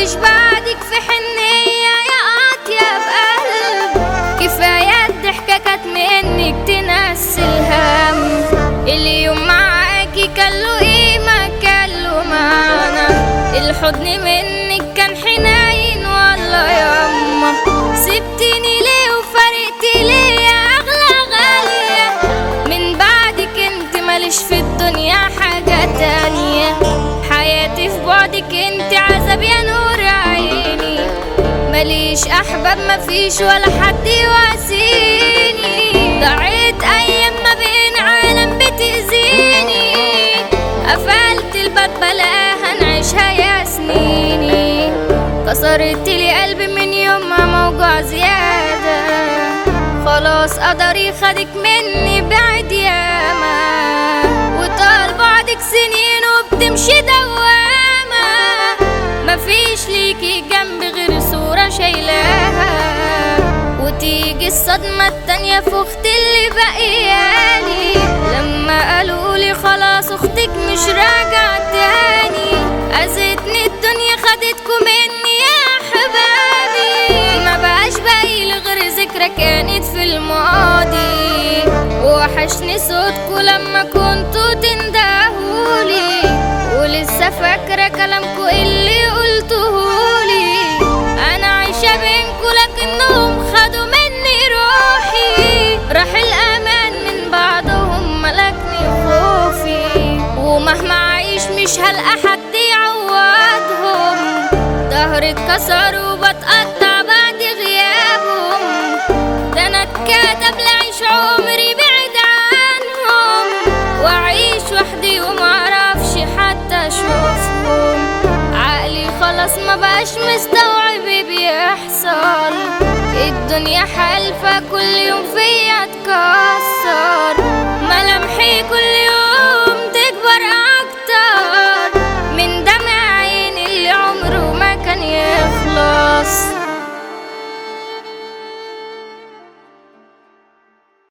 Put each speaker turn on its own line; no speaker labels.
مفيش بعدك في حنية يا أطيب قلب كفاية الضحكة كانت منك تنسي الهم اليوم معاكي كان له قيمة كان له معنى الحضن منك كان حنين والله ياما سبتني ليه وفرقتي ليه يا أغلى غالية من بعدك انت ماليش في الدنيا حاجة تانية حياتي في بعدك انت عذاب يا نور عيني ماليش احباب مفيش ولا حد يواسيني ضعيت ايام ما بين عالم بتأذيني قفلت الباب بلاها نعيشها يا سنيني كسرت لي قلبي من يوم ما موجوع زيادة خلاص قدري خدك مني بعد ياما وطال بعدك سنين وبتمشي دوامة مفيش ليكي جنب غير صورة شايلاها وتيجي الصدمة التانية في اختي اللي بقيالي لما قالولي خلاص اختك مش راجعة تاني اذتني الدنيا خدتكم مني يا حبايبي ما بقاش باقي لي غير ذكرى كانت في الماضي وحشني صوتكوا لما كنتوا تندهولي ولسه فاكرة كلامكوا اللي قلتهولي انا عايشة بينكوا لكنهم خدوا مني روحي راح الامان من بعضهم ملكني خوفي ومهما اعيش مش هلقى حد يعوضهم ظهري اتكسر وبتقطع بعد غيابهم ده انا اتكتب لعيش عمري بعيد عنهم واعيش وحدي ومعرفش حتى اشوفهم عقلي خلاص ما بقاش مستوعب بيحصل الدنيا حالفة كل يوم فيا اتكسر